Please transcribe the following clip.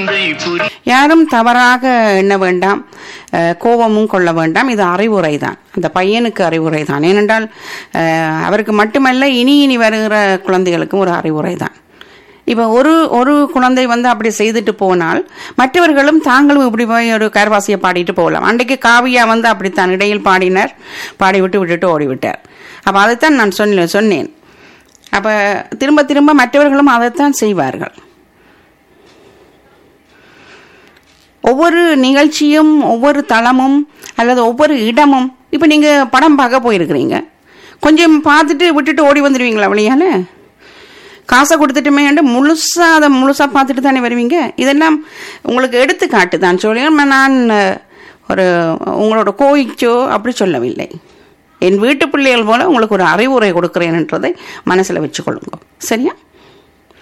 சிந்தை புரி யாரும் தவறாக எண்ண வேண்டாம் அஹ், கோபமும் கொள்ள வேண்டாம் இது அறிவுரை தான் அந்த பையனுக்கு அறிவுரை தான் ஏனென்றால் அஹ், அவருக்கு மட்டுமல்ல இனி இனி வருகிற குழந்தைகளுக்கும் ஒரு அறிவுரை தான் இப்போ ஒரு ஒரு குழந்தை வந்து அப்படி செய்துட்டு போனால் மற்றவர்களும் தாங்களும் இப்படி போய் ஒரு கரவாசியை பாடிட்டு போகலாம் அன்றைக்கு காவியா வந்து அப்படித்தான் இடையில் பாடினார் பாடி விட்டு விட்டுட்டு ஓடிவிட்டார் அப்போ அதைத்தான் நான் சொன்ன சொன்னேன் அப்போ திரும்ப திரும்ப மற்றவர்களும் அதைத்தான் செய்வார்கள் ஒவ்வொரு நிகழ்ச்சியும் ஒவ்வொரு தளமும் அல்லது ஒவ்வொரு இடமும் இப்போ நீங்கள் படம் பார்க்க போயிருக்கிறீங்க கொஞ்சம் பார்த்துட்டு விட்டுட்டு ஓடி வந்துடுவீங்களா வழியால காசை கொடுத்துட்டுமே முழுசா அதை முழுசா பார்த்துட்டு தானே வருவீங்க இதெல்லாம் உங்களுக்கு எடுத்துக்காட்டு தான் சொல்லி நான் அஹ், ஒரு உங்களோட கோயிச்சோ அப்படி சொல்லவில்லை என் வீட்டு பிள்ளைகள் போல உங்களுக்கு ஒரு அறிவுரை கொடுக்கிறேன்ன்றதை மனசில் வச்சுக்கொள்ளுங்க சரியா